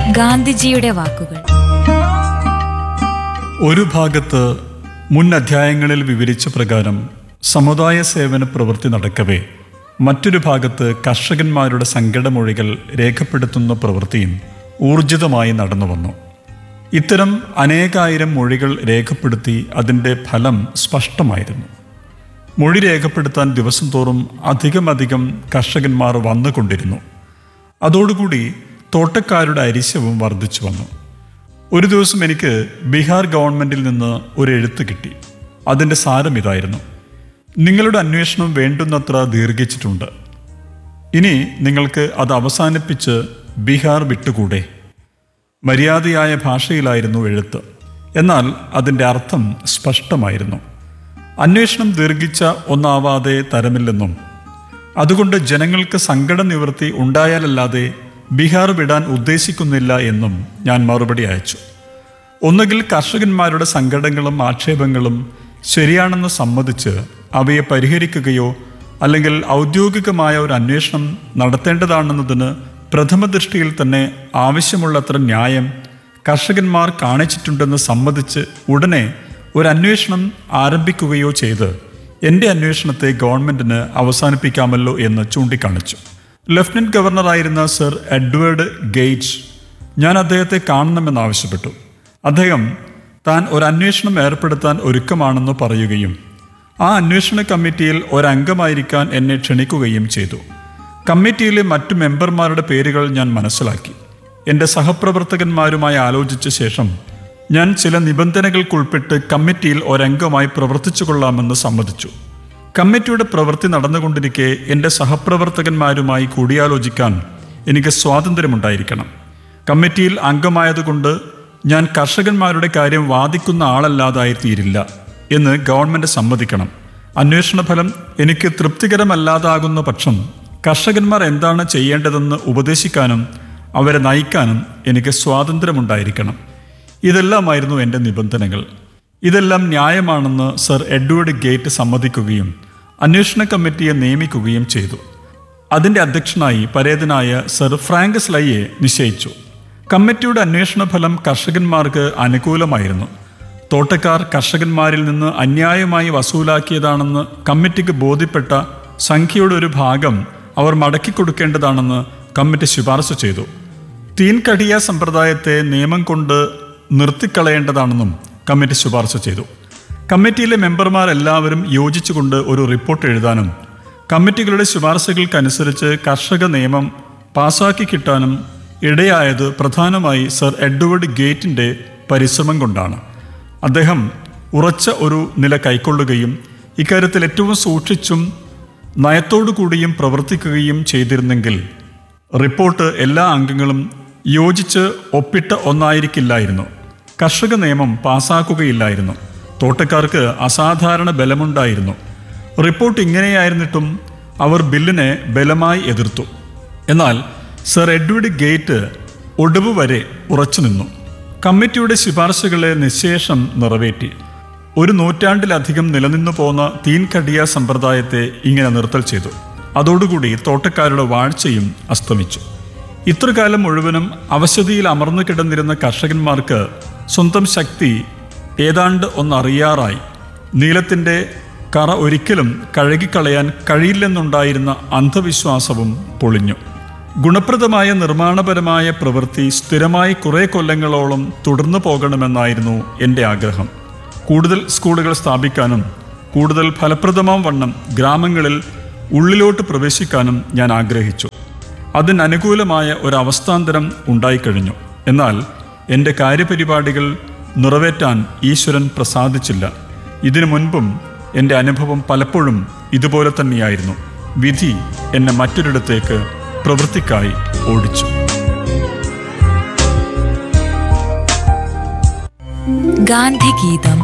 ഗാന്ധിജിയുടെ വാക്കുകൾ ഒരു ഭാഗത്ത് മുൻ അധ്യായങ്ങളിൽ വിവരിച്ച പ്രകാരം സമുദായ സേവന പ്രവൃത്തി നടക്കവേ മറ്റൊരു ഭാഗത്ത് കർഷകന്മാരുടെ സങ്കടമൊഴികൾ രേഖപ്പെടുത്തുന്ന പ്രവൃത്തിയും ഊർജിതമായി നടന്നു വന്നു ഇത്തരം അനേകായിരം മൊഴികൾ രേഖപ്പെടുത്തി അതിൻ്റെ ഫലം സ്പഷ്ടമായിരുന്നു മൊഴി രേഖപ്പെടുത്താൻ ദിവസം തോറും അധികമധികം കർഷകന്മാർ വന്നുകൊണ്ടിരുന്നു അതോടുകൂടി തോട്ടക്കാരുടെ അരിശവും വർദ്ധിച്ചു വന്നു ഒരു ദിവസം എനിക്ക് ബീഹാർ ഗവൺമെന്റിൽ നിന്ന് ഒരു എഴുത്ത് കിട്ടി അതിൻ്റെ സാരം ഇതായിരുന്നു നിങ്ങളുടെ അന്വേഷണം വേണ്ടുന്നത്ര ദീർഘിച്ചിട്ടുണ്ട് ഇനി നിങ്ങൾക്ക് അത് അവസാനിപ്പിച്ച് ബീഹാർ വിട്ടുകൂടെ മര്യാദയായ ഭാഷയിലായിരുന്നു എഴുത്ത് എന്നാൽ അതിൻ്റെ അർത്ഥം സ്പഷ്ടമായിരുന്നു അന്വേഷണം ദീർഘിച്ച ഒന്നാവാതെ തരമില്ലെന്നും അതുകൊണ്ട് ജനങ്ങൾക്ക് സങ്കട നിവൃത്തി ഉണ്ടായാലല്ലാതെ ബീഹാർ വിടാൻ ഉദ്ദേശിക്കുന്നില്ല എന്നും ഞാൻ മറുപടി അയച്ചു ഒന്നുകിൽ കർഷകന്മാരുടെ സങ്കടങ്ങളും ആക്ഷേപങ്ങളും ശരിയാണെന്ന് സമ്മതിച്ച് അവയെ പരിഹരിക്കുകയോ അല്ലെങ്കിൽ ഔദ്യോഗികമായ ഒരു അന്വേഷണം നടത്തേണ്ടതാണെന്നതിന് പ്രഥമ ദൃഷ്ടിയിൽ തന്നെ ആവശ്യമുള്ളത്ര ന്യായം കർഷകന്മാർ കാണിച്ചിട്ടുണ്ടെന്ന് സമ്മതിച്ച് ഉടനെ ഒരു അന്വേഷണം ആരംഭിക്കുകയോ ചെയ്ത് എൻ്റെ അന്വേഷണത്തെ ഗവൺമെന്റിന് അവസാനിപ്പിക്കാമല്ലോ എന്ന് ചൂണ്ടിക്കാണിച്ചു ലഫ്റ്റനന്റ് ഗവർണറായിരുന്ന സർ എഡ്വേർഡ് ഗെയ്റ്റ്സ് ഞാൻ അദ്ദേഹത്തെ കാണണമെന്നാവശ്യപ്പെട്ടു അദ്ദേഹം താൻ ഒരു അന്വേഷണം ഏർപ്പെടുത്താൻ ഒരുക്കമാണെന്ന് പറയുകയും ആ അന്വേഷണ കമ്മിറ്റിയിൽ ഒരംഗമായിരിക്കാൻ എന്നെ ക്ഷണിക്കുകയും ചെയ്തു കമ്മിറ്റിയിലെ മറ്റു മെമ്പർമാരുടെ പേരുകൾ ഞാൻ മനസ്സിലാക്കി എൻ്റെ സഹപ്രവർത്തകന്മാരുമായി ആലോചിച്ച ശേഷം ഞാൻ ചില നിബന്ധനകൾക്കുൾപ്പെട്ട് കമ്മിറ്റിയിൽ ഒരംഗമായി പ്രവർത്തിച്ചു കൊള്ളാമെന്ന് സമ്മതിച്ചു കമ്മിറ്റിയുടെ പ്രവൃത്തി നടന്നുകൊണ്ടിരിക്കെ എൻ്റെ സഹപ്രവർത്തകന്മാരുമായി കൂടിയാലോചിക്കാൻ എനിക്ക് സ്വാതന്ത്ര്യമുണ്ടായിരിക്കണം കമ്മിറ്റിയിൽ അംഗമായതുകൊണ്ട് ഞാൻ കർഷകന്മാരുടെ കാര്യം വാദിക്കുന്ന ആളല്ലാതായി തീരില്ല എന്ന് ഗവൺമെന്റ് സമ്മതിക്കണം അന്വേഷണ ഫലം എനിക്ക് തൃപ്തികരമല്ലാതാകുന്ന പക്ഷം കർഷകന്മാർ എന്താണ് ചെയ്യേണ്ടതെന്ന് ഉപദേശിക്കാനും അവരെ നയിക്കാനും എനിക്ക് സ്വാതന്ത്ര്യമുണ്ടായിരിക്കണം ഇതെല്ലാമായിരുന്നു എൻ്റെ നിബന്ധനകൾ ഇതെല്ലാം ന്യായമാണെന്ന് സർ എഡ്വേർഡ് ഗേറ്റ് സമ്മതിക്കുകയും അന്വേഷണ കമ്മിറ്റിയെ നിയമിക്കുകയും ചെയ്തു അതിൻ്റെ അധ്യക്ഷനായി പരേതനായ സർ ഫ്രാങ്കസ് ലൈയെ നിശ്ചയിച്ചു കമ്മിറ്റിയുടെ അന്വേഷണ ഫലം കർഷകന്മാർക്ക് അനുകൂലമായിരുന്നു തോട്ടക്കാർ കർഷകന്മാരിൽ നിന്ന് അന്യായമായി വസൂലാക്കിയതാണെന്ന് കമ്മിറ്റിക്ക് ബോധ്യപ്പെട്ട സംഖ്യയുടെ ഒരു ഭാഗം അവർ മടക്കി കൊടുക്കേണ്ടതാണെന്ന് കമ്മിറ്റി ശുപാർശ ചെയ്തു തീൻകടിയ സമ്പ്രദായത്തെ നിയമം കൊണ്ട് നിർത്തിക്കളയേണ്ടതാണെന്നും കമ്മിറ്റി ശുപാർശ ചെയ്തു കമ്മിറ്റിയിലെ മെമ്പർമാരെല്ലാവരും യോജിച്ചുകൊണ്ട് ഒരു റിപ്പോർട്ട് എഴുതാനും കമ്മിറ്റികളുടെ ശുപാർശകൾക്കനുസരിച്ച് കർഷക നിയമം പാസാക്കി കിട്ടാനും ഇടയായത് പ്രധാനമായി സർ എഡ്വേർഡ് ഗേറ്റിൻ്റെ പരിശ്രമം കൊണ്ടാണ് അദ്ദേഹം ഉറച്ച ഒരു നില കൈക്കൊള്ളുകയും ഇക്കാര്യത്തിൽ ഏറ്റവും സൂക്ഷിച്ചും നയത്തോടു കൂടിയും പ്രവർത്തിക്കുകയും ചെയ്തിരുന്നെങ്കിൽ റിപ്പോർട്ട് എല്ലാ അംഗങ്ങളും യോജിച്ച് ഒപ്പിട്ട ഒന്നായിരിക്കില്ലായിരുന്നു കർഷക നിയമം പാസാക്കുകയില്ലായിരുന്നു തോട്ടക്കാർക്ക് അസാധാരണ ബലമുണ്ടായിരുന്നു റിപ്പോർട്ട് ഇങ്ങനെയായിരുന്നിട്ടും അവർ ബില്ലിനെ ബലമായി എതിർത്തു എന്നാൽ സർ എഡ്വേർഡ് ഗേറ്റ് ഒടുവ് വരെ ഉറച്ചു നിന്നു കമ്മിറ്റിയുടെ ശുപാർശകളെ നിശേഷം നിറവേറ്റി ഒരു നൂറ്റാണ്ടിലധികം നിലനിന്നു പോന്ന തീൻകടിയ സമ്പ്രദായത്തെ ഇങ്ങനെ നിർത്തൽ ചെയ്തു അതോടുകൂടി തോട്ടക്കാരുടെ വാഴ്ചയും അസ്തമിച്ചു ഇത്രകാലം മുഴുവനും അവശതയിൽ അമർന്നു കിടന്നിരുന്ന കർഷകന്മാർക്ക് സ്വന്തം ശക്തി ഏതാണ്ട് ഒന്നറിയാറായി നീലത്തിൻ്റെ കറ ഒരിക്കലും കഴുകിക്കളയാൻ കഴിയില്ലെന്നുണ്ടായിരുന്ന അന്ധവിശ്വാസവും പൊളിഞ്ഞു ഗുണപ്രദമായ നിർമ്മാണപരമായ പ്രവൃത്തി സ്ഥിരമായി കുറേ കൊല്ലങ്ങളോളം തുടർന്നു പോകണമെന്നായിരുന്നു എൻ്റെ ആഗ്രഹം കൂടുതൽ സ്കൂളുകൾ സ്ഥാപിക്കാനും കൂടുതൽ ഫലപ്രദമാം വണ്ണം ഗ്രാമങ്ങളിൽ ഉള്ളിലോട്ട് പ്രവേശിക്കാനും ഞാൻ ആഗ്രഹിച്ചു അതിനനുകൂലമായ ഒരു അവസ്ഥാന്തരം ഉണ്ടായിക്കഴിഞ്ഞു എന്നാൽ എൻ്റെ കാര്യപരിപാടികൾ നിറവേറ്റാൻ ഈശ്വരൻ പ്രസാദിച്ചില്ല ഇതിനു മുൻപും എൻ്റെ അനുഭവം പലപ്പോഴും ഇതുപോലെ തന്നെയായിരുന്നു വിധി എന്നെ മറ്റൊരിടത്തേക്ക് പ്രവൃത്തിക്കായി ഓടിച്ചു ഗാന്ധിഗീതം